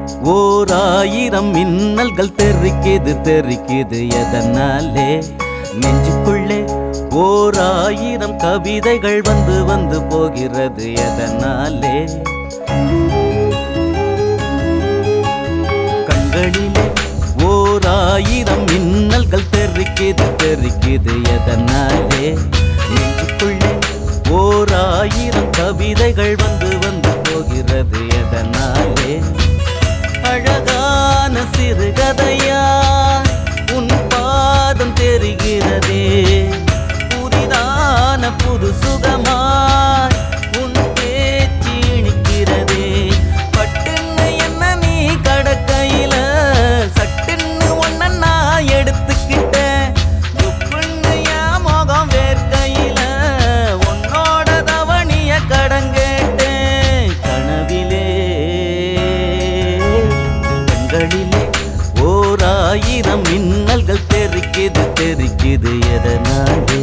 ஓர் ஆயிரம் மின்னல்கள் தெரிக்குது தெரிக்குது எதனாலே நெஞ்சுக்குள்ளே ஓர் ஆயிரம் கவிதைகள் வந்து வந்து போகிறது எதனாலே கண்களிலே ஓர் ஆயிரம் மின்னல்கள் தெரிக்குது தெரிக்குது எதனாலே நெஞ்சுக்குள்ளே ஓர் ஆயிரம் கவிதைகள் வந்து வந்து போகிறது எதனாலே அழகான சிறுகதையா உன் பாதம் தெரிகிறதே புதிதான புது சுகமாய் உன் பேச்சு இனிக்கிறதே பட்டுன்னு என்ன நீ கடக்கையில சட்டுன்னு ஒன்ன நான் எடுத்துக்கிட்டேன் துப்புன்னு என் முகம் வேர்க்கையில உன்னோட தவணிய கடங்கேட்டேன் கனவிலே கண்களிலே ஓர் ஆயிரம் மின்னல்கள் தெரிக்குது தெரிக்குது எதனாலே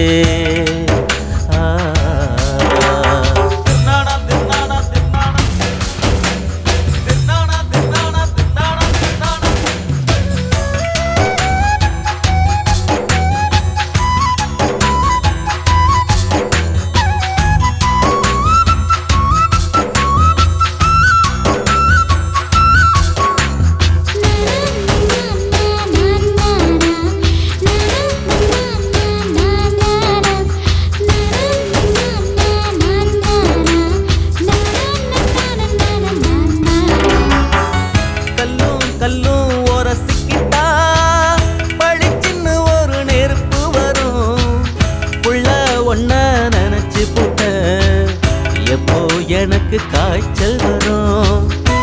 ஆ. தின்னானா, தின்னானா, தின்னானா. தின்னானா, தின்னானா, தின்னானா, தின்னானா. கல்லும் கல்லும் உரசிக்கிட்டா பளிச்சுன்னு ஒரு நெருப்பு வரும் புள்ள ஒன்ன நினைச்சு புட்ட எப்போ எனக்கு காய்ச்சல் வரும்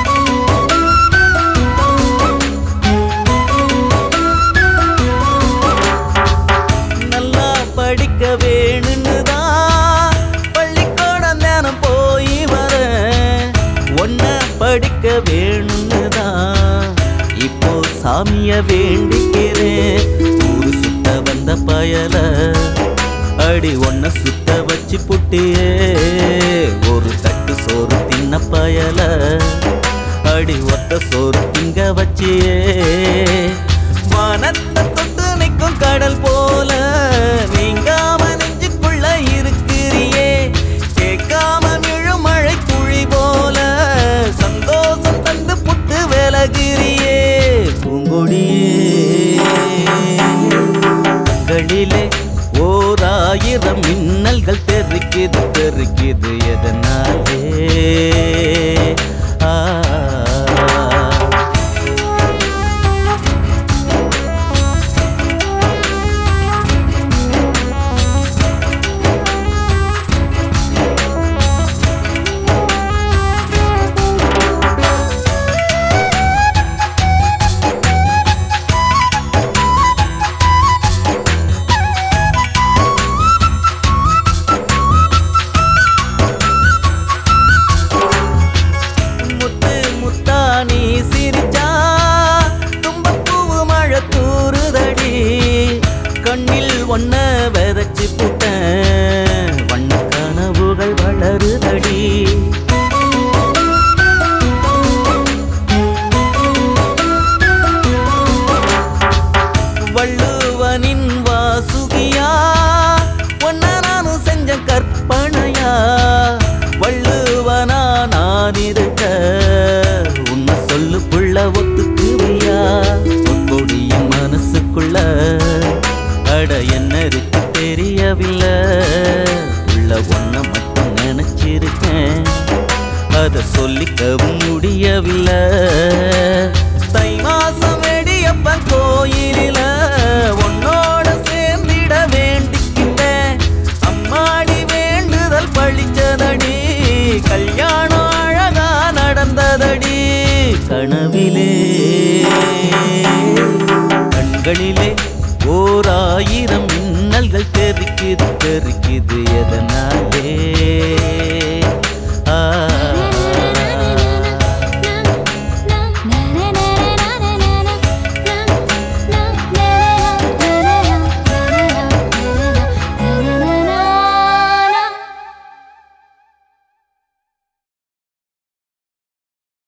நல்லா படிக்க வேணும்னு தான் பள்ளிக்கூடம் தினம் போய் வரேன் ஒன்ன படிக்க வேணும்னு தான் இப்போ சாமிய வேண்டிக்கிறேன் ஊரு சுத்த வந்த பயல அடி ஒன்ன சுத்த வச்சு புட்டியே ஒரு தட்டு சோறு தின்ன பயல அடி ஒத்த சோறு திங்க வச்சியே வானத்தை தொட்டு நிற்கும் கடல் போல நீங்காம நெஞ்சுக்குள்ள இருக்கிறியே கேட்காம விழும் மழை குழி போல சந்தோஷம் தந்து புட்டு விலகிறியே பூங்கொடியே கண்களிலே ஓர் ஆயிரம் மின்னல்கள் தெரிக்குது தெரிக்குது எதனாலே ஆ முத்து முத்தா நீ சிரிச்சா தும்பப்பூவு மழை தூறுதடி கண்ணில் ஒன்ன விதைச்சு புட்டேன் வண்ண கனவுகள் வளருதடி வள்ளுவனின் வாசுகியா ஒன்ன நானும் செஞ்ச கற்பனையா வள்ளுவனா நான் இருக்க உன்னை சொல்லு புள்ள ஒத்துக்குவியா பொற்கொடியின் மனசுக்குள்ள அட என்ன இருக்கு தெரியவில்லை உள்ள ஒன்ன மட்டும் நினைச்சிருக்கேன் அத சொல்லிக்கவும் முடியவில்லை தை மாசம் வெடியப்பன் கோயிலில உன்னோட சேர்ந்திட வேண்டிக்கிட்டேன் அம்மாடி வேண்டுதல் பழிச்சதடி கல்யாணம் அழகா நடந்ததடி கனவிலே கண்களிலே ஓர் ஆயிரம் மின்னல்கள் தெரிக்குது தெரிக்குது எதனால